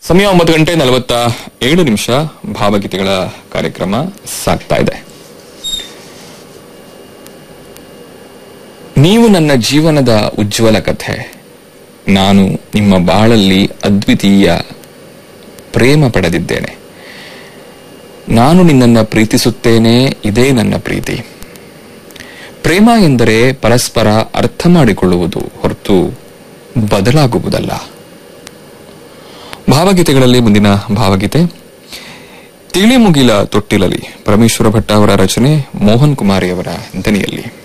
ಸಮಯ ಒಂಬತ್ತು ಗಂಟೆ ನಲವತ್ತ ಏಳು ನಿಮಿಷ ಭಾವಗೀತೆಗಳ ಕಾರ್ಯಕ್ರಮ ಸಾಗ್ತಾ ಇದೆ ನೀವು ನನ್ನ ಜೀವನದ ಉಜ್ವಲ ಕಥೆ ನಾನು ನಿಮ್ಮ ಬಾಳಲ್ಲಿ ಅದ್ವಿತೀಯ ಪ್ರೇಮ ಪಡೆದಿದ್ದೇನೆ ನಾನು ನಿನ್ನನ್ನು ಪ್ರೀತಿಸುತ್ತೇನೆ ಇದೇ ನನ್ನ ಪ್ರೀತಿ ಪ್ರೇಮ ಎಂದರೆ ಪರಸ್ಪರ ಅರ್ಥ ಮಾಡಿಕೊಳ್ಳುವುದು ಹೊರತು ಬದಲಾಗುವುದಲ್ಲ ಭಾವಗೀತೆಗಳಲ್ಲಿ ಮುಂದಿನ ಭಾವಗೀತೆ ತಿಳಿಮುಗಿಲ ತೊಟ್ಟಿಲಲಿ ಪರಮೇಶ್ವರ ಭಟ್ಟ ಅವರ ರಚನೆ ಮೋಹನ್ ಕುಮಾರಿ ಅವರ ದನಿಯಲ್ಲಿ